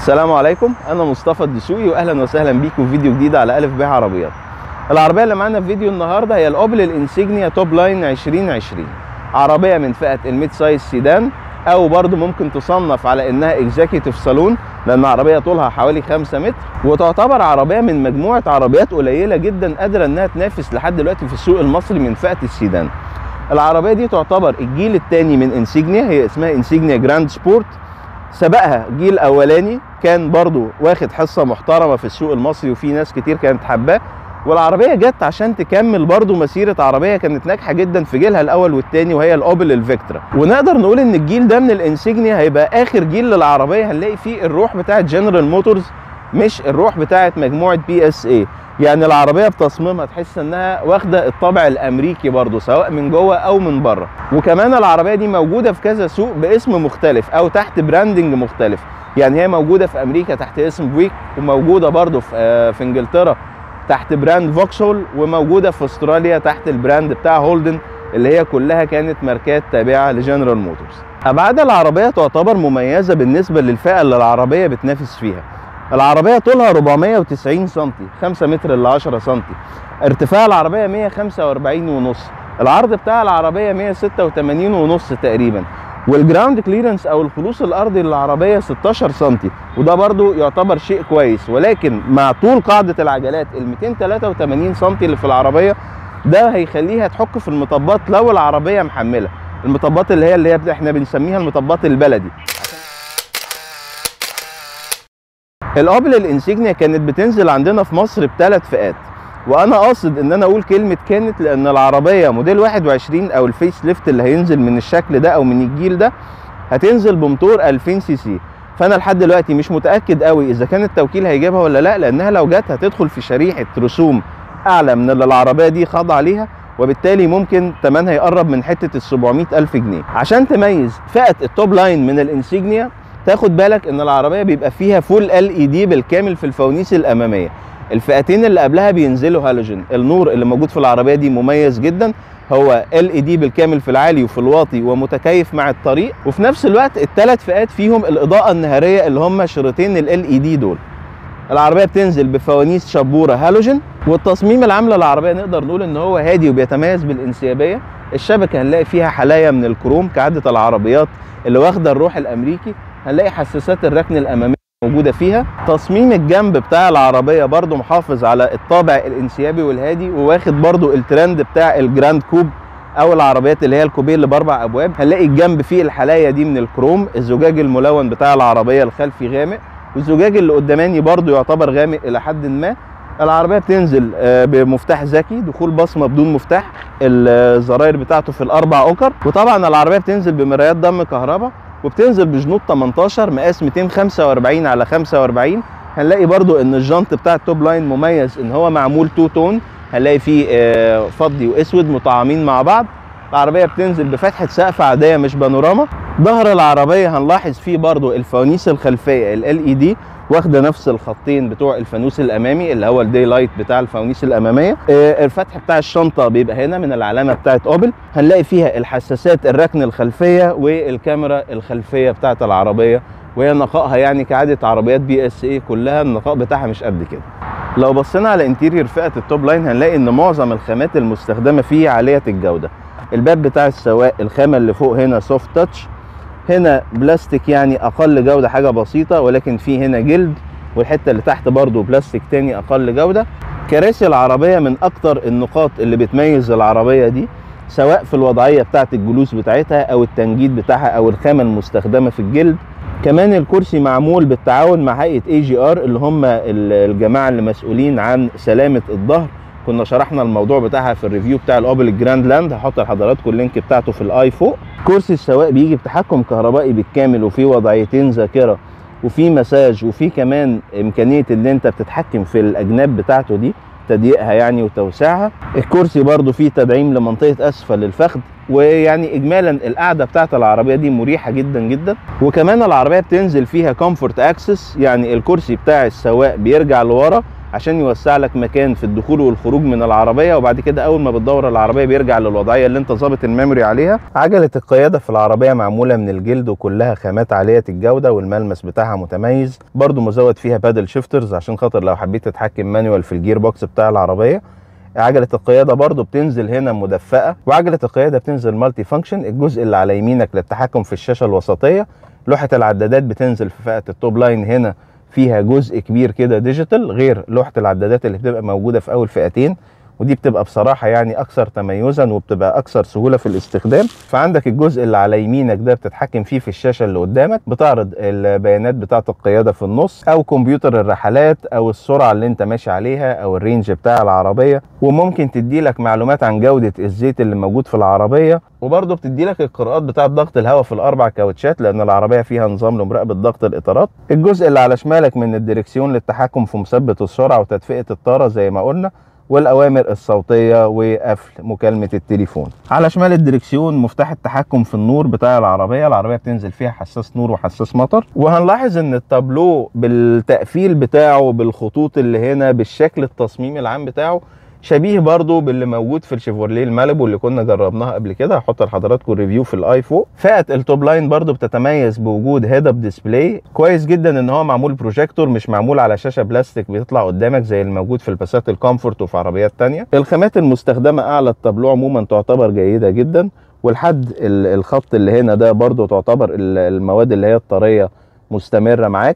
السلام عليكم انا مصطفى الدسوقي واهلا وسهلا بيكم في فيديو جديد على الف ب عربيات العربيه اللي معانا في فيديو النهارده هي الاوبل الانسيجنيا توب لاين 2020 عربيه من فئه الميد سايز سيدان او برضو ممكن تصنف على انها اكزيكتيف صالون لان عربيه طولها حوالي 5 متر وتعتبر عربيه من مجموعه عربيات قليله جدا قادره انها تنافس لحد دلوقتي في السوق المصري من فئه السيدان العربيه دي تعتبر الجيل الثاني من انسيجنيا هي اسمها انسيجنيا جراند سبورت سبقها جيل اولاني كان برضو واخد حصه محترمه في السوق المصري وفي ناس كتير كانت حباه والعربيه جت عشان تكمل برضو مسيره عربيه كانت ناجحه جدا في جيلها الاول والثاني وهي الاوبل الفيكترا ونقدر نقول ان الجيل ده من الانسيجنيا هيبقى اخر جيل للعربيه هنلاقي فيه الروح بتاعه جنرال موتورز مش الروح بتاعه مجموعه بي اس اي يعني العربيه بتصميمها تحس انها واخده الطابع الامريكي برضو سواء من جوه او من بره وكمان العربيه دي موجوده في كذا سوق باسم مختلف او تحت براندنج مختلف يعني هي موجوده في امريكا تحت اسم فيك وموجوده برضو في, في انجلترا تحت براند فوكسول وموجوده في استراليا تحت البراند بتاع هولدن اللي هي كلها كانت ماركات تابعه لجنرال موتورز ابعاد العربيه تعتبر مميزه بالنسبه للفئه اللي العربيه بتنافس فيها العربيه طولها 490 سم 5 متر ل 10 سم ارتفاع العربيه 145 ونص العرض بتاع العربيه 186 ونص تقريبا والجراوند كليرنس او الخلوص الارضي للعربيه 16 سم وده برضو يعتبر شيء كويس ولكن مع طول قاعده العجلات ال 283 سم اللي في العربيه ده هيخليها تحك في المطبات لو العربيه محمله المطبات اللي هي اللي هي احنا بنسميها المطبات البلدي الاوبل الانسيجنيا كانت بتنزل عندنا في مصر بثلاث فئات وانا قاصد ان انا اقول كلمه كانت لان العربيه موديل 21 او الفيس ليفت اللي هينزل من الشكل ده او من الجيل ده هتنزل بموتور 2000 سي سي فانا لحد دلوقتي مش متاكد قوي اذا كان التوكيل هيجيبها ولا لا لانها لو جت هتدخل في شريحه رسوم اعلى من اللي العربيه دي خاضعه ليها وبالتالي ممكن ثمنها يقرب من حته ال 700 الف جنيه عشان تميز فئه التوب لاين من الانسيجنيا تاخد بالك ان العربيه بيبقى فيها فول ال اي دي بالكامل في الفوانيس الاماميه الفئتين اللي قبلها بينزلوا هالوجين النور اللي موجود في العربيه دي مميز جدا هو ال اي دي بالكامل في العالي وفي الواطي ومتكيف مع الطريق وفي نفس الوقت الثلاث فئات فيهم الاضاءه النهاريه اللي هم شريطين ال اي دي دول العربيه بتنزل بفوانيس شبوره هالوجين والتصميم العام للعربيه نقدر نقول ان هو هادي وبيتميز بالانسيابيه الشبكه هنلاقي فيها حلايا من الكروم كعاده العربيات اللي واخده الروح الامريكي هنلاقي حساسات الركن الاماميه موجوده فيها تصميم الجنب بتاع العربيه برضو محافظ على الطابع الانسيابي والهادي وواخد برضو الترند بتاع الجراند كوب او العربيات اللي هي الكوبيه اللي باربع ابواب هنلاقي الجنب فيه الحلايه دي من الكروم الزجاج الملون بتاع العربيه الخلفي غامق والزجاج اللي قداماني برضو يعتبر غامق الى حد ما العربيه بتنزل بمفتاح ذكي دخول بصمه بدون مفتاح الزراير بتاعته في الاربع اوكر وطبعا العربيه بتنزل بمرايات دم كهرباء وبتنزل بجنوط 18 مقاس 245 على 45 هنلاقي برضو ان الجنط بتاع التوب لاين مميز ان هو معمول تو تون هنلاقي فيه فضي واسود مطعمين مع بعض العربيه بتنزل بفتحه سقف عاديه مش بانوراما ظهر العربيه هنلاحظ فيه برضو الفوانيس الخلفيه ال ال اي دي واخده نفس الخطين بتوع الفانوس الامامي اللي هو الدي لايت بتاع الفوانيس الاماميه الفتح بتاع الشنطه بيبقى هنا من العلامه بتاعه اوبل هنلاقي فيها الحساسات الركن الخلفيه والكاميرا الخلفيه بتاعه العربيه وهي نقائها يعني كعاده عربيات بي اس اي كلها النقاء بتاعها مش قد كده لو بصينا على انتيريور فئه التوب لاين هنلاقي ان معظم الخامات المستخدمه فيه عاليه الجوده الباب بتاع السواق الخامه اللي فوق هنا سوفت تاتش هنا بلاستيك يعني اقل جوده حاجه بسيطه ولكن في هنا جلد والحته اللي تحت برضو بلاستيك تاني اقل جوده كراسي العربيه من اكتر النقاط اللي بتميز العربيه دي سواء في الوضعيه بتاعه الجلوس بتاعتها او التنجيد بتاعها او الخامه المستخدمه في الجلد كمان الكرسي معمول بالتعاون مع هيئه اي جي ار اللي هم الجماعه اللي مسؤولين عن سلامه الظهر كنا شرحنا الموضوع بتاعها في الريفيو بتاع الاوبل الجراند لاند هحط لحضراتكم اللينك بتاعته في الاي فوق كرسي السواق بيجي بتحكم كهربائي بالكامل وفي وضعيتين ذاكره وفي مساج وفي كمان امكانيه ان انت بتتحكم في الاجناب بتاعته دي تضييقها يعني وتوسيعها الكرسي برضو فيه تدعيم لمنطقه اسفل الفخذ ويعني اجمالا القعده بتاعت العربيه دي مريحه جدا جدا وكمان العربيه بتنزل فيها كومفورت اكسس يعني الكرسي بتاع السواق بيرجع لورا عشان يوسع لك مكان في الدخول والخروج من العربيه وبعد كده اول ما بتدور العربيه بيرجع للوضعيه اللي انت ظابط الميموري عليها عجله القياده في العربيه معموله من الجلد وكلها خامات عاليه الجوده والملمس بتاعها متميز برضو مزود فيها بادل شيفترز عشان خاطر لو حبيت تتحكم مانوال في الجير بوكس بتاع العربيه عجله القياده برضو بتنزل هنا مدفئه وعجله القياده بتنزل مالتي فانكشن الجزء اللي على يمينك للتحكم في الشاشه الوسطيه لوحه العدادات بتنزل في فئه التوب لاين هنا فيها جزء كبير كده ديجيتال غير لوحه العدادات اللي بتبقى موجوده في اول فئتين ودي بتبقى بصراحه يعني اكثر تميزا وبتبقى اكثر سهوله في الاستخدام فعندك الجزء اللي على يمينك ده بتتحكم فيه في الشاشه اللي قدامك بتعرض البيانات بتاعه القياده في النص او كمبيوتر الرحلات او السرعه اللي انت ماشي عليها او الرينج بتاع العربيه وممكن تدي لك معلومات عن جوده الزيت اللي موجود في العربيه وبرضه بتدي لك القراءات بتاعه ضغط الهواء في الاربع كاوتشات لان العربيه فيها نظام لمراقبه ضغط الاطارات الجزء اللي على شمالك من الدركسيون للتحكم في مثبت السرعه وتدفئه الطاره زي ما قلنا والاوامر الصوتيه وقفل مكالمه التليفون على شمال الدركسيون مفتاح التحكم في النور بتاع العربيه العربيه بتنزل فيها حساس نور وحساس مطر وهنلاحظ ان التابلو بالتقفيل بتاعه بالخطوط اللي هنا بالشكل التصميمي العام بتاعه شبيه برضو باللي موجود في الشيفورليه الماليبو اللي كنا جربناها قبل كده هحط لحضراتكم ريفيو في الاي فوق فئه التوب لاين برضو بتتميز بوجود هيد اب ديسبلاي كويس جدا ان هو معمول بروجيكتور مش معمول على شاشه بلاستيك بيطلع قدامك زي الموجود في الباسات الكومفورت وفي عربيات تانية الخامات المستخدمه اعلى التابلو عموما تعتبر جيده جدا والحد الخط اللي هنا ده برضو تعتبر المواد اللي هي الطريه مستمره معاك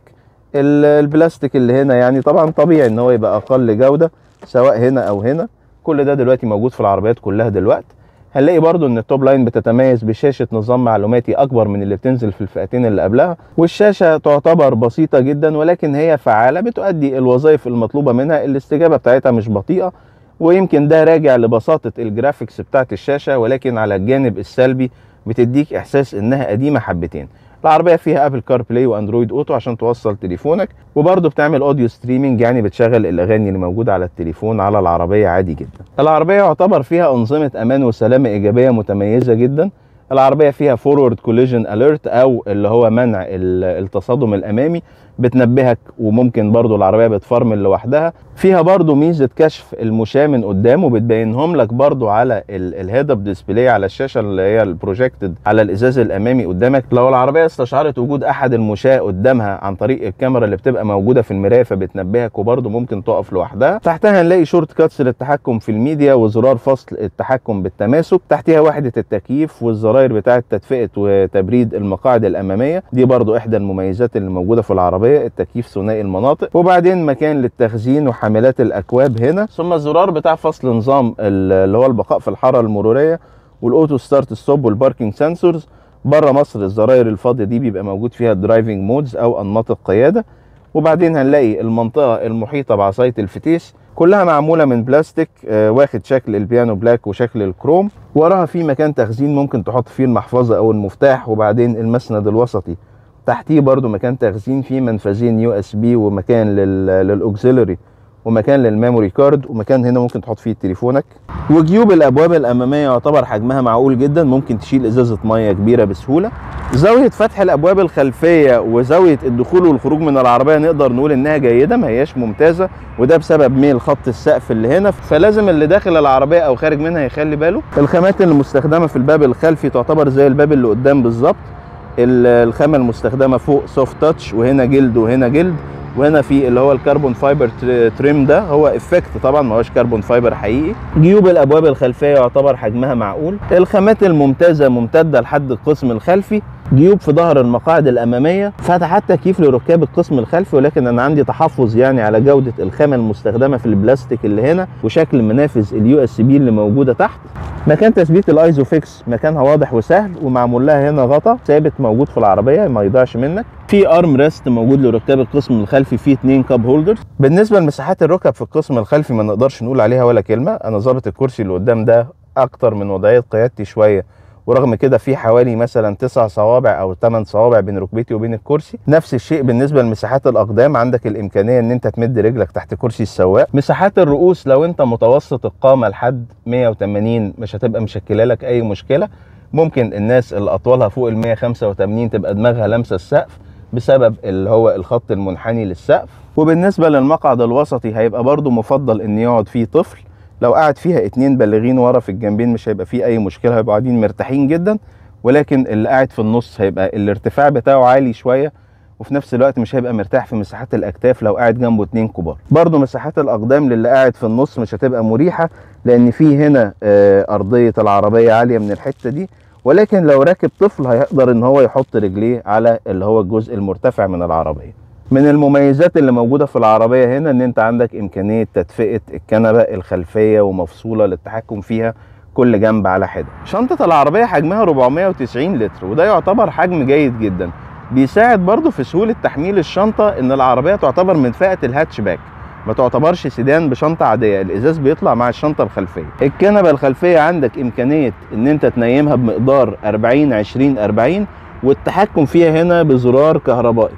البلاستيك اللي هنا يعني طبعا طبيعي ان هو يبقى اقل جوده سواء هنا او هنا كل ده دلوقتي موجود في العربيات كلها دلوقتي هنلاقي برضو ان التوب لاين بتتميز بشاشه نظام معلوماتي اكبر من اللي بتنزل في الفئتين اللي قبلها والشاشه تعتبر بسيطه جدا ولكن هي فعاله بتؤدي الوظائف المطلوبه منها الاستجابه بتاعتها مش بطيئه ويمكن ده راجع لبساطه الجرافيكس بتاعت الشاشه ولكن على الجانب السلبي بتديك احساس انها قديمه حبتين العربيه فيها ابل كار بلاي واندرويد اوتو عشان توصل تليفونك وبرضه بتعمل اوديو ستريمنج يعني بتشغل الاغاني اللي موجوده على التليفون على العربيه عادي جدا العربيه يعتبر فيها انظمه امان وسلامه ايجابيه متميزه جدا العربيه فيها فورورد كوليجن اليرت او اللي هو منع التصادم الامامي بتنبهك وممكن برضو العربيه بتفرمل لوحدها فيها برضو ميزه كشف المشاه من قدام وبتبينهم لك برضو على الهيد اب ديسبلاي على الشاشه اللي هي البروجيكتد على الازاز الامامي قدامك لو العربيه استشعرت وجود احد المشاه قدامها عن طريق الكاميرا اللي بتبقى موجوده في المرايه فبتنبهك وبرضو ممكن تقف لوحدها تحتها هنلاقي شورت كاتس للتحكم في الميديا وزرار فصل التحكم بالتماسك تحتها وحده التكييف والزراير بتاعه تدفئه وتبريد المقاعد الاماميه دي برضو احدى المميزات اللي موجوده في العربيه التكييف ثنائي المناطق وبعدين مكان للتخزين وحاملات الاكواب هنا ثم الزرار بتاع فصل نظام اللي هو البقاء في الحاره المروريه والاوتو ستارت ستوب والباركينج سنسورز بره مصر الزراير الفاضيه دي بيبقى موجود فيها الدرايفنج مودز او انماط القياده وبعدين هنلاقي المنطقه المحيطه بعصايه الفتيس كلها معموله من بلاستيك آه واخد شكل البيانو بلاك وشكل الكروم وراها في مكان تخزين ممكن تحط فيه المحفظه او المفتاح وبعدين المسند الوسطي تحتيه برضو مكان تخزين فيه منفذين يو اس بي ومكان للاوكسيلري ومكان للميموري كارد ومكان هنا ممكن تحط فيه تليفونك وجيوب الابواب الاماميه يعتبر حجمها معقول جدا ممكن تشيل ازازه ميه كبيره بسهوله زاويه فتح الابواب الخلفيه وزاويه الدخول والخروج من العربيه نقدر نقول انها جيده ما هياش ممتازه وده بسبب ميل خط السقف اللي هنا فلازم اللي داخل العربيه او خارج منها يخلي باله الخامات المستخدمه في الباب الخلفي تعتبر زي الباب اللي قدام بالظبط الخامه المستخدمه فوق سوفت تاتش وهنا جلد وهنا جلد وهنا في اللي هو الكربون فايبر تريم ده هو افكت طبعا ما هوش كربون فايبر حقيقي جيوب الابواب الخلفيه يعتبر حجمها معقول الخامات الممتازه ممتده لحد القسم الخلفي جيوب في ظهر المقاعد الاماميه فتحات تكييف لركاب القسم الخلفي ولكن انا عندي تحفظ يعني على جوده الخامه المستخدمه في البلاستيك اللي هنا وشكل منافذ اليو اس بي اللي موجوده تحت مكان تثبيت الايزوفيكس مكانها واضح وسهل ومعمول لها هنا غطا ثابت موجود في العربيه ما يضيعش منك في ارم ريست موجود لركاب القسم الخلفي فيه اتنين كاب هولدرز بالنسبه لمساحات الركب في القسم الخلفي ما نقدرش نقول عليها ولا كلمه انا ظابط الكرسي اللي قدام ده اكتر من وضعيه قيادتي شويه ورغم كده في حوالي مثلا تسع صوابع او ثمان صوابع بين ركبتي وبين الكرسي نفس الشيء بالنسبه لمساحات الاقدام عندك الامكانيه ان انت تمد رجلك تحت كرسي السواق مساحات الرؤوس لو انت متوسط القامه لحد 180 مش هتبقى مشكله لك اي مشكله ممكن الناس اللي اطولها فوق ال 185 تبقى دماغها لامسه السقف بسبب اللي هو الخط المنحني للسقف وبالنسبة للمقعد الوسطي هيبقى برضو مفضل ان يقعد فيه طفل لو قعد فيها اتنين بالغين ورا في الجنبين مش هيبقى فيه اي مشكلة هيبقوا قاعدين مرتاحين جدا ولكن اللي قاعد في النص هيبقى الارتفاع بتاعه عالي شوية وفي نفس الوقت مش هيبقى مرتاح في مساحات الاكتاف لو قاعد جنبه اتنين كبار برضو مساحات الاقدام للي قاعد في النص مش هتبقى مريحة لان في هنا آه، ارضية العربية عالية من الحتة دي ولكن لو راكب طفل هيقدر ان هو يحط رجليه على اللي هو الجزء المرتفع من العربية من المميزات اللي موجودة في العربية هنا ان انت عندك امكانية تدفئة الكنبة الخلفية ومفصولة للتحكم فيها كل جنب على حدة شنطة العربية حجمها 490 لتر وده يعتبر حجم جيد جدا بيساعد برضو في سهولة تحميل الشنطة ان العربية تعتبر من فئة الهاتشباك ما تعتبرش سيدان بشنطة عادية الازاز بيطلع مع الشنطة الخلفية الكنبة الخلفية عندك امكانية ان انت تنيمها بمقدار 40 20 40 والتحكم فيها هنا بزرار كهربائي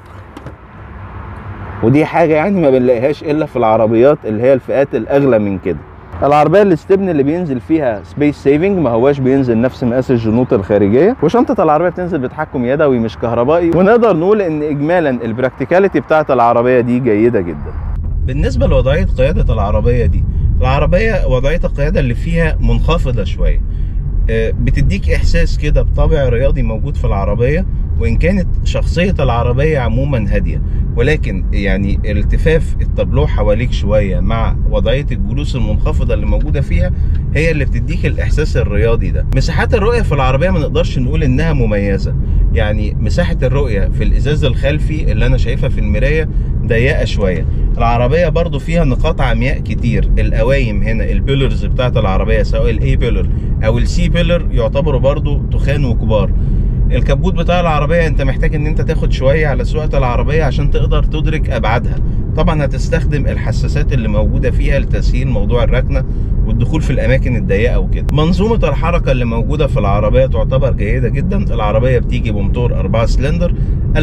ودي حاجة يعني ما بنلاقيهاش الا في العربيات اللي هي الفئات الاغلى من كده العربية الاستبن اللي بينزل فيها سبيس سيفنج ما هواش بينزل نفس مقاس الجنوط الخارجية وشنطة العربية بتنزل بتحكم يدوي مش كهربائي ونقدر نقول ان اجمالا البراكتيكاليتي بتاعت العربية دي جيدة جدا بالنسبة لوضعية قيادة العربية دي العربية وضعية القيادة اللي فيها منخفضة شوية آه، بتديك احساس كده بطابع رياضي موجود في العربيه وان كانت شخصيه العربيه عموما هاديه ولكن يعني التفاف التابلو حواليك شويه مع وضعيه الجلوس المنخفضه اللي موجوده فيها هي اللي بتديك الاحساس الرياضي ده مساحات الرؤيه في العربيه ما نقدرش نقول انها مميزه يعني مساحه الرؤيه في الازاز الخلفي اللي انا شايفها في المرايه ضيقه شويه العربيه برضو فيها نقاط عمياء كتير القوايم هنا البيلرز بتاعت العربيه سواء الاي بيلر او السي بيلر يعتبروا برضو تخان وكبار الكبوت بتاع العربية انت محتاج ان انت تاخد شوية على سواقة العربية عشان تقدر تدرك ابعادها طبعا هتستخدم الحساسات اللي موجودة فيها لتسهيل موضوع الركنة والدخول في الاماكن الضيقة وكده منظومة الحركة اللي موجودة في العربية تعتبر جيدة جدا العربية بتيجي بموتور 4 سلندر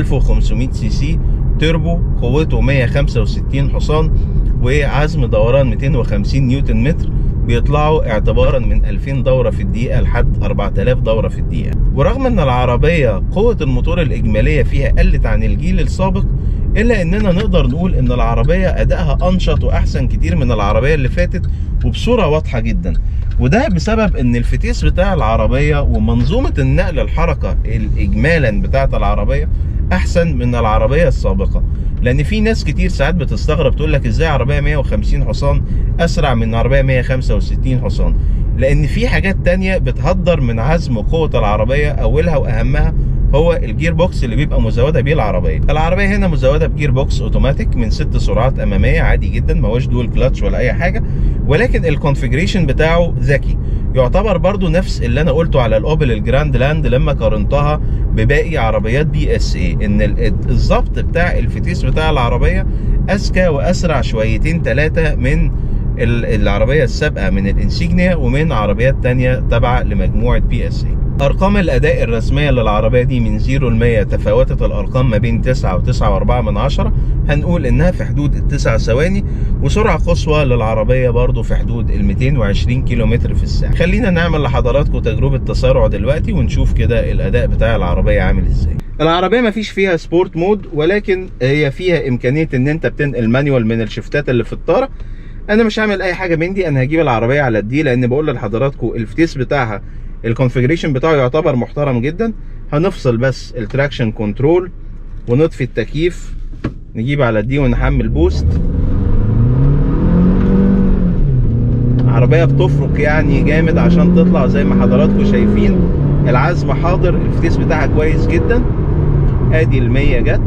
1500 سي سي تربو قوته 165 حصان وعزم دوران 250 نيوتن متر بيطلعوا اعتبارا من 2000 دورة في الدقيقة لحد 4000 دورة في الدقيقة ورغم ان العربية قوة الموتور الإجمالية فيها قلت عن الجيل السابق إلا إننا نقدر نقول إن العربية أدائها أنشط وأحسن كتير من العربية اللي فاتت وبصورة واضحة جدا وده بسبب إن الفتيس بتاع العربية ومنظومة النقل الحركة الإجمالا بتاعة العربية أحسن من العربية السابقة لان في ناس كتير ساعات بتستغرب تقول لك ازاي عربيه 150 حصان اسرع من عربيه 165 حصان لان في حاجات تانية بتهدر من عزم وقوه العربيه اولها واهمها هو الجير بوكس اللي بيبقى مزوده بيه العربيه العربيه هنا مزوده بجير بوكس اوتوماتيك من ست سرعات اماميه عادي جدا ما هوش دول كلاتش ولا اي حاجه ولكن الكونفيجريشن بتاعه ذكي يعتبر برضو نفس اللي انا قلته على الاوبل الجراند لاند لما قارنتها بباقي عربيات بي اس اي ان الظبط بتاع الفتيس بتاع العربيه اذكى واسرع شويتين ثلاثه من العربيه السابقه من الانسيجنيا ومن عربيات تانية تابعه لمجموعه بي اس اي ارقام الاداء الرسميه للعربيه دي من 0 ل 100 تفاوتت الارقام ما بين 9 و9.4 من عشرة هنقول انها في حدود التسع ثواني وسرعه قصوى للعربيه برضو في حدود ال 220 كيلو متر في الساعه خلينا نعمل لحضراتكم تجربه تسارع دلوقتي ونشوف كده الاداء بتاع العربيه عامل ازاي العربيه ما فيش فيها سبورت مود ولكن هي فيها امكانيه ان انت بتنقل مانيوال من الشفتات اللي في الطاره انا مش هعمل اي حاجه من دي انا هجيب العربيه على الدي لان بقول لحضراتكم الفتيس بتاعها الكونفيجريشن بتاعه يعتبر محترم جدا هنفصل بس التراكشن كنترول ونطفي التكييف نجيب على دي ونحمل بوست عربيه بتفرق يعني جامد عشان تطلع زي ما حضراتكم شايفين العزم حاضر الفتيس بتاعها كويس جدا ادي المية جت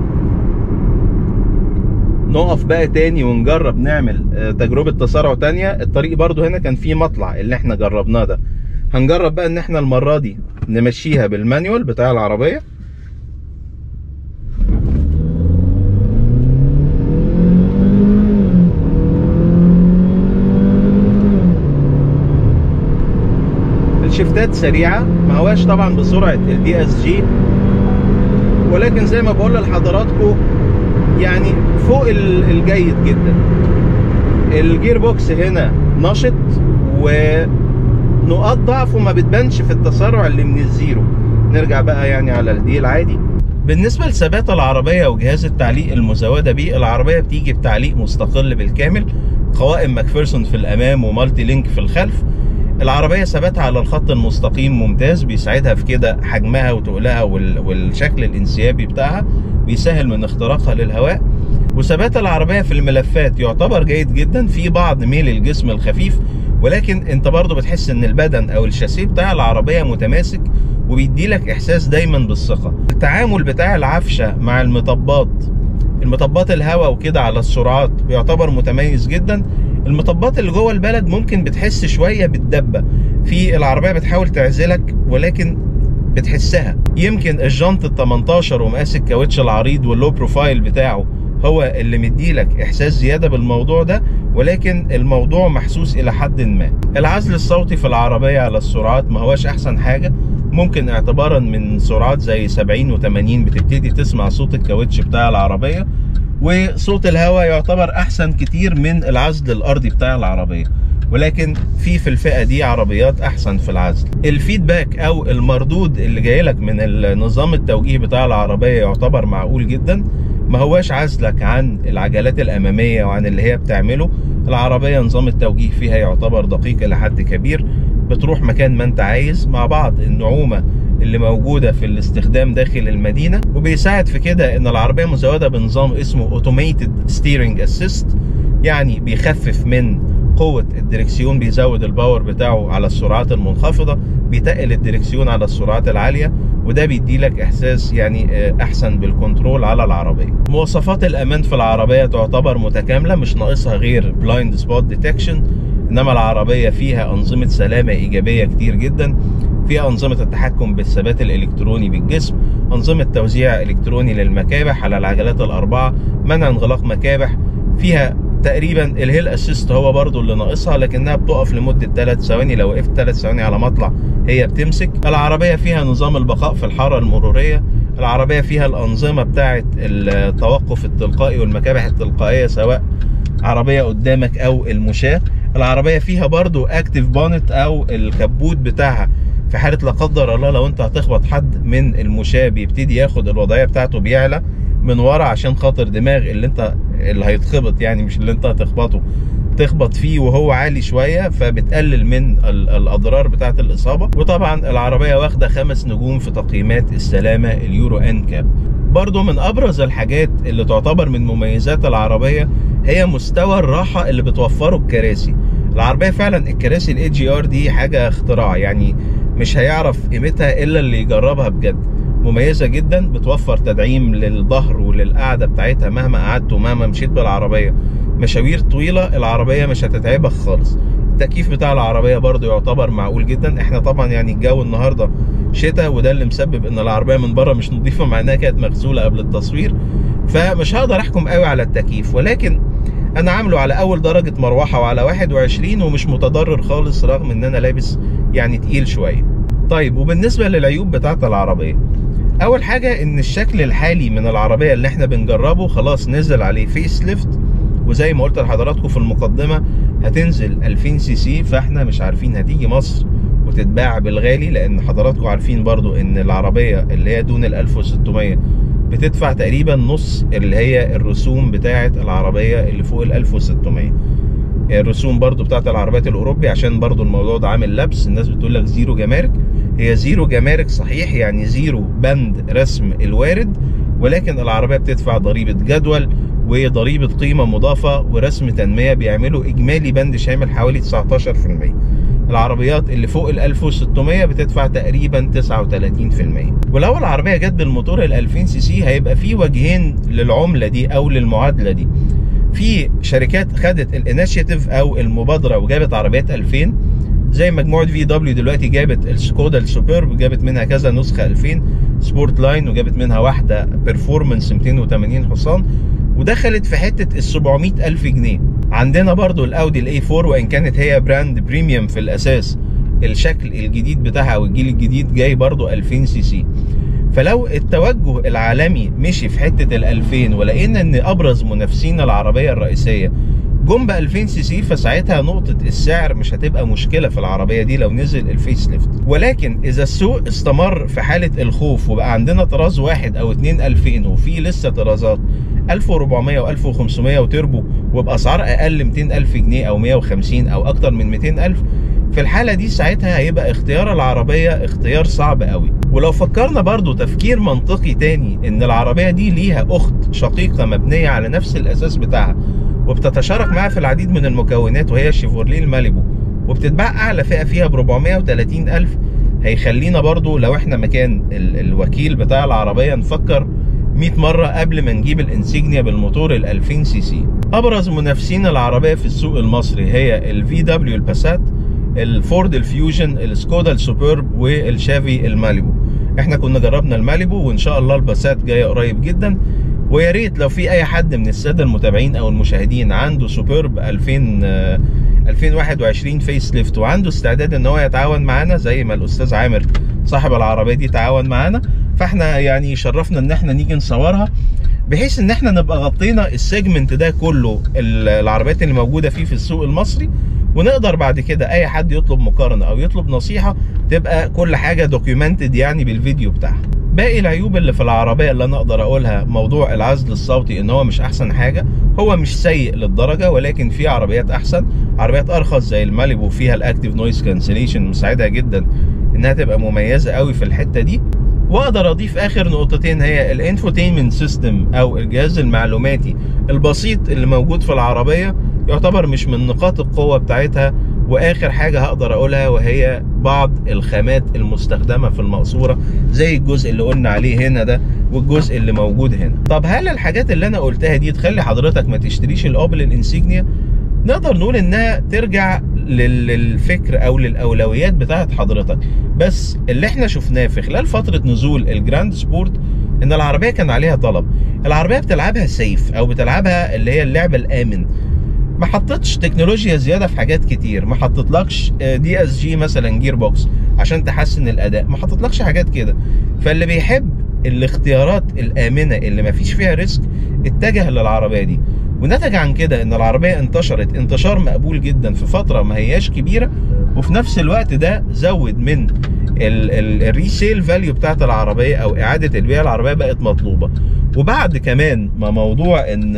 نقف بقى تاني ونجرب نعمل تجربة تسارع تانية الطريق برضو هنا كان فيه مطلع اللي احنا جربناه ده هنجرب بقى ان احنا المرة دي نمشيها بالمانيوال بتاع العربية الشفتات سريعة ما هواش طبعا بسرعة الدي اس جي ولكن زي ما بقول لحضراتكم يعني فوق الجيد جدا الجير بوكس هنا نشط ونقاط ضعفه ما بتبانش في التسارع اللي من الزيرو نرجع بقى يعني على الدي العادي بالنسبه لثبات العربيه وجهاز التعليق المزوده بيه العربيه بتيجي بتعليق مستقل بالكامل قوائم ماكفيرسون في الامام ومالتي لينك في الخلف العربيه ثباتها على الخط المستقيم ممتاز بيساعدها في كده حجمها وتقلها والشكل الانسيابي بتاعها بيسهل من اختراقها للهواء وثبات العربيه في الملفات يعتبر جيد جدا في بعض ميل الجسم الخفيف ولكن انت برضو بتحس ان البدن او الشاسيه بتاع العربيه متماسك وبيدي لك احساس دايما بالثقه التعامل بتاع العفشه مع المطبات المطبات الهواء وكده على السرعات بيعتبر متميز جدا المطبات اللي جوه البلد ممكن بتحس شويه بالدبه في العربيه بتحاول تعزلك ولكن بتحسها يمكن الجنط ال 18 ومقاس الكاوتش العريض واللو بروفايل بتاعه هو اللي مديلك احساس زياده بالموضوع ده ولكن الموضوع محسوس الى حد ما العزل الصوتي في العربيه على السرعات ما هواش احسن حاجه ممكن اعتبارا من سرعات زي 70 و80 بتبتدي تسمع صوت الكاوتش بتاع العربيه وصوت الهواء يعتبر احسن كتير من العزل الارضي بتاع العربيه ولكن في في الفئه دي عربيات احسن في العزل الفيدباك او المردود اللي جاي لك من النظام التوجيه بتاع العربيه يعتبر معقول جدا ما هواش عزلك عن العجلات الاماميه وعن اللي هي بتعمله العربيه نظام التوجيه فيها يعتبر دقيق الى حد كبير بتروح مكان ما انت عايز مع بعض النعومه اللي موجوده في الاستخدام داخل المدينه وبيساعد في كده ان العربيه مزوده بنظام اسمه اوتوميتد ستيرنج اسيست يعني بيخفف من قوة الدركسيون بيزود الباور بتاعه على السرعات المنخفضة بيتقل الدركسيون على السرعات العالية وده بيدي لك احساس يعني احسن بالكنترول على العربية مواصفات الامان في العربية تعتبر متكاملة مش ناقصها غير بلايند سبوت ديتكشن انما العربية فيها انظمة سلامة ايجابية كتير جدا فيها انظمة التحكم بالثبات الالكتروني بالجسم انظمة توزيع الكتروني للمكابح على العجلات الاربعة منع انغلاق مكابح فيها تقريبا الهيل اسيست هو برضو اللي ناقصها لكنها بتقف لمده 3 ثواني لو وقفت 3 ثواني على مطلع هي بتمسك العربيه فيها نظام البقاء في الحاره المروريه العربيه فيها الانظمه بتاعه التوقف التلقائي والمكابح التلقائيه سواء عربيه قدامك او المشاه العربيه فيها برضو اكتيف بونت او الكبوت بتاعها في حاله لا قدر الله لو انت هتخبط حد من المشاه بيبتدي ياخد الوضعيه بتاعته بيعلى من ورا عشان خاطر دماغ اللي انت اللي هيتخبط يعني مش اللي انت هتخبطه تخبط فيه وهو عالي شويه فبتقلل من الاضرار بتاعه الاصابه وطبعا العربيه واخده خمس نجوم في تقييمات السلامه اليورو ان كاب برضو من ابرز الحاجات اللي تعتبر من مميزات العربيه هي مستوى الراحه اللي بتوفره الكراسي العربيه فعلا الكراسي الاي جي ار دي حاجه اختراع يعني مش هيعرف قيمتها الا اللي يجربها بجد مميزه جدا بتوفر تدعيم للظهر وللقعده بتاعتها مهما قعدت ومهما مشيت بالعربيه مشاوير طويله العربيه مش هتتعبك خالص التكييف بتاع العربيه برضو يعتبر معقول جدا احنا طبعا يعني الجو النهارده شتاء وده اللي مسبب ان العربيه من بره مش نظيفه مع انها كانت مغسوله قبل التصوير فمش هقدر احكم قوي على التكييف ولكن انا عامله على اول درجه مروحه وعلى 21 ومش متضرر خالص رغم ان انا لابس يعني تقيل شويه طيب وبالنسبه للعيوب بتاعه العربيه اول حاجه ان الشكل الحالي من العربيه اللي احنا بنجربه خلاص نزل عليه فيس ليفت وزي ما قلت لحضراتكم في المقدمه هتنزل 2000 سي سي فاحنا مش عارفين هتيجي مصر وتتباع بالغالي لان حضراتكم عارفين برضو ان العربيه اللي هي دون ال 1600 بتدفع تقريبا نص اللي هي الرسوم بتاعه العربيه اللي فوق ال 1600 الرسوم برضو بتاعت العربيات الاوروبي عشان برضو الموضوع ده عامل لبس الناس بتقول لك زيرو جمارك هي زيرو جمارك صحيح يعني زيرو بند رسم الوارد ولكن العربيه بتدفع ضريبه جدول وضريبه قيمه مضافه ورسم تنميه بيعملوا اجمالي بند شامل حوالي 19% العربيات اللي فوق ال 1600 بتدفع تقريبا 39% ولو العربيه جت بالموتور ال 2000 سي سي هيبقى في وجهين للعمله دي او للمعادله دي في شركات خدت الانيشيتيف او المبادره وجابت عربيات 2000 زي مجموعه في دبليو دلوقتي جابت السكودا السوبرب جابت منها كذا نسخه 2000 سبورت لاين وجابت منها واحده بيرفورمانس 280 حصان ودخلت في حته ال 700 الف جنيه عندنا برضو الاودي الاي 4 وان كانت هي براند بريميوم في الاساس الشكل الجديد بتاعها او الجيل الجديد جاي برضو 2000 سي سي فلو التوجه العالمي مشي في حته ال 2000 ولقينا ان ابرز منافسين العربيه الرئيسيه جم ب 2000 سي سي فساعتها نقطة السعر مش هتبقى مشكلة في العربية دي لو نزل الفيس ليفت ولكن إذا السوق استمر في حالة الخوف وبقى عندنا طراز واحد أو اتنين 2000 وفي لسه طرازات 1400 و1500 وتربو وبأسعار أقل 200 ألف جنيه أو 150 أو أكتر من 200 ألف في الحالة دي ساعتها هيبقى اختيار العربية اختيار صعب قوي ولو فكرنا برضو تفكير منطقي تاني ان العربية دي ليها اخت شقيقة مبنية على نفس الاساس بتاعها وبتتشارك معها في العديد من المكونات وهي شيفورلي الماليبو وبتتباع اعلى فئة فيها ب 430 الف هيخلينا برضو لو احنا مكان ال الوكيل بتاع العربية نفكر 100 مرة قبل ما نجيب الانسيجنيا بالموتور ال 2000 سي سي ابرز منافسين العربية في السوق المصري هي الفي دبليو الباسات الفورد الفيوجن السكودا السوبرب والشافي الماليبو احنا كنا جربنا الماليبو وان شاء الله الباسات جايه قريب جدا ويا ريت لو في اي حد من الساده المتابعين او المشاهدين عنده سوبرب 2000 2021 فيس ليفت وعنده استعداد ان هو يتعاون معانا زي ما الاستاذ عامر صاحب العربيه دي تعاون معانا فاحنا يعني شرفنا ان احنا نيجي نصورها بحيث ان احنا نبقى غطينا السيجمنت ده كله العربيات اللي موجوده فيه في السوق المصري ونقدر بعد كده اي حد يطلب مقارنه او يطلب نصيحه تبقى كل حاجه دوكيومنتد يعني بالفيديو بتاعها باقي العيوب اللي في العربيه اللي انا اقدر اقولها موضوع العزل الصوتي ان هو مش احسن حاجه هو مش سيء للدرجه ولكن في عربيات احسن عربيات ارخص زي الماليبو فيها الاكتيف نويز كانسليشن مساعدها جدا انها تبقى مميزه قوي في الحته دي واقدر اضيف اخر نقطتين هي الانفوتينمنت سيستم او الجهاز المعلوماتي البسيط اللي موجود في العربيه يعتبر مش من نقاط القوه بتاعتها واخر حاجه هقدر اقولها وهي بعض الخامات المستخدمه في المقصوره زي الجزء اللي قلنا عليه هنا ده والجزء اللي موجود هنا طب هل الحاجات اللي انا قلتها دي تخلي حضرتك ما تشتريش الاوبل الانسيجنيا نقدر نقول انها ترجع للفكر او للاولويات بتاعت حضرتك بس اللي احنا شفناه في خلال فتره نزول الجراند سبورت ان العربيه كان عليها طلب العربيه بتلعبها سيف او بتلعبها اللي هي اللعب الامن ما حطتش تكنولوجيا زياده في حاجات كتير ما حطتلكش دي اس جي مثلا جير بوكس عشان تحسن الاداء ما حطتلكش حاجات كده فاللي بيحب الاختيارات الامنه اللي ما فيش فيها ريسك اتجه للعربيه دي ونتج عن كده ان العربيه انتشرت انتشار مقبول جدا في فتره ما هياش كبيره وفي نفس الوقت ده زود من الريسيل فاليو بتاعت العربيه او اعاده البيع العربيه بقت مطلوبه وبعد كمان ما موضوع ان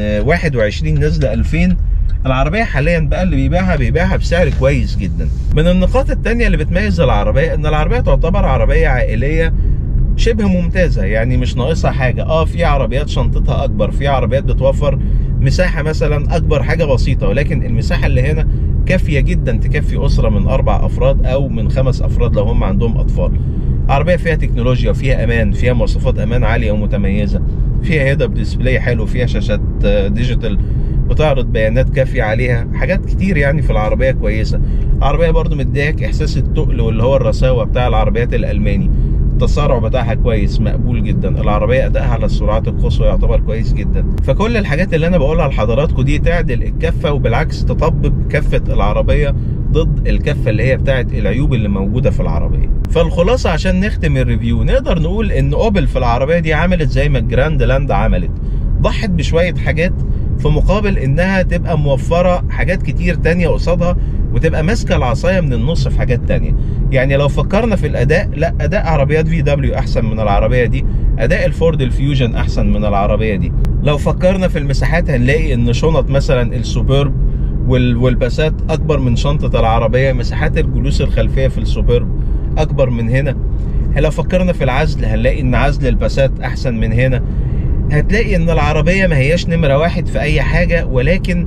21 نزل 2000 العربية حاليا بقى اللي بيبيعها بيبيعها بسعر كويس جدا من النقاط التانية اللي بتميز العربية ان العربية تعتبر عربية عائلية شبه ممتازة يعني مش ناقصها حاجة اه في عربيات شنطتها اكبر في عربيات بتوفر مساحة مثلا اكبر حاجة بسيطة ولكن المساحة اللي هنا كافية جدا تكفي اسرة من اربع افراد او من خمس افراد لو هم عندهم اطفال عربية فيها تكنولوجيا فيها امان فيها مواصفات امان عالية ومتميزة فيها هيد اب ديسبلاي حلو فيها شاشات ديجيتال بتعرض بيانات كافية عليها حاجات كتير يعني في العربية كويسة العربية برضو مديك احساس التقل واللي هو الرساوة بتاع العربيات الالماني التسارع بتاعها كويس مقبول جدا العربية ادائها على السرعات القصوى يعتبر كويس جدا فكل الحاجات اللي انا بقولها لحضراتكم دي تعدل الكفة وبالعكس تطبب كفة العربية ضد الكفة اللي هي بتاعت العيوب اللي موجودة في العربية فالخلاصة عشان نختم الريفيو نقدر نقول ان اوبل في العربية دي عملت زي ما الجراند لاند عملت ضحت بشوية حاجات في مقابل انها تبقى موفرة حاجات كتير تانية قصادها وتبقى ماسكة العصاية من النص في حاجات تانية يعني لو فكرنا في الاداء لا اداء عربيات في دبليو احسن من العربية دي اداء الفورد الفيوجن احسن من العربية دي لو فكرنا في المساحات هنلاقي ان شنط مثلا السوبرب والباسات اكبر من شنطة العربية مساحات الجلوس الخلفية في السوبرب اكبر من هنا لو فكرنا في العزل هنلاقي ان عزل الباسات احسن من هنا هتلاقي ان العربية ما هياش نمرة واحد في اي حاجة ولكن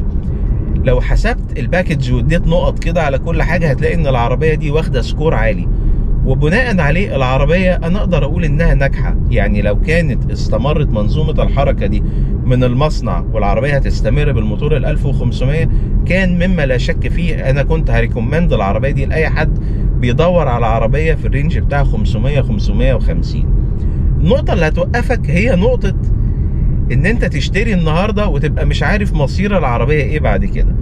لو حسبت الباكج واديت نقط كده على كل حاجة هتلاقي ان العربية دي واخدة سكور عالي وبناء عليه العربية انا اقدر اقول انها ناجحة يعني لو كانت استمرت منظومة الحركة دي من المصنع والعربية هتستمر بالموتور ال 1500 كان مما لا شك فيه انا كنت هريكومند العربية دي لاي حد بيدور على عربية في الرينج بتاع 500 550 النقطة اللي هتوقفك هي نقطة ان انت تشتري النهارده وتبقى مش عارف مصير العربيه ايه بعد كده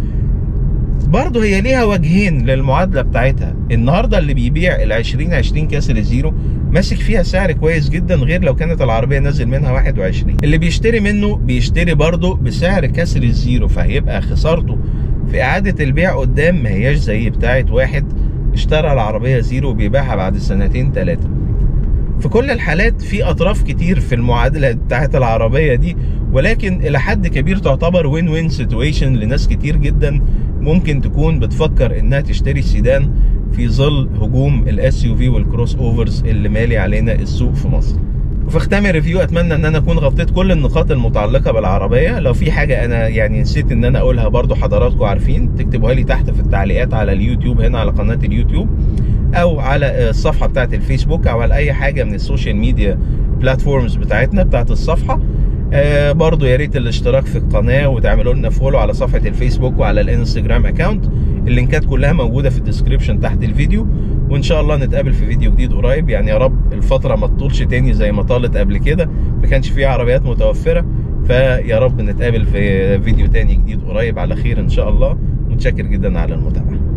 برضه هي ليها وجهين للمعادله بتاعتها النهارده اللي بيبيع ال 2020 كسر الزيرو ماسك فيها سعر كويس جدا غير لو كانت العربيه نازل منها 21 اللي بيشتري منه بيشتري برضه بسعر كسر الزيرو فهيبقى خسارته في اعاده البيع قدام ما هياش زي بتاعه واحد اشترى العربيه زيرو وبيبيعها بعد سنتين ثلاثه في كل الحالات في اطراف كتير في المعادله بتاعه العربيه دي ولكن الى حد كبير تعتبر وين وين سيتويشن لناس كتير جدا ممكن تكون بتفكر انها تشتري سيدان في ظل هجوم الاس يو في والكروس اوفرز اللي مالي علينا السوق في مصر وفي ختام الريفيو اتمنى ان انا اكون غطيت كل النقاط المتعلقه بالعربيه لو في حاجه انا يعني نسيت ان انا اقولها برضو حضراتكم عارفين تكتبوها لي تحت في التعليقات على اليوتيوب هنا على قناه اليوتيوب او على الصفحه بتاعه الفيسبوك او على اي حاجه من السوشيال ميديا بلاتفورمز بتاعتنا بتاعه الصفحه آه برضو يا ريت الاشتراك في القناه وتعملوا لنا فولو على صفحه الفيسبوك وعلى الانستجرام اكاونت اللينكات كلها موجوده في الديسكريبشن تحت الفيديو وان شاء الله نتقابل في فيديو جديد قريب يعني يا رب الفتره ما تطولش تاني زي ما طالت قبل كده ما كانش فيها عربيات متوفره فيا رب نتقابل في فيديو تاني جديد قريب على خير ان شاء الله متشكر جدا على المتابعه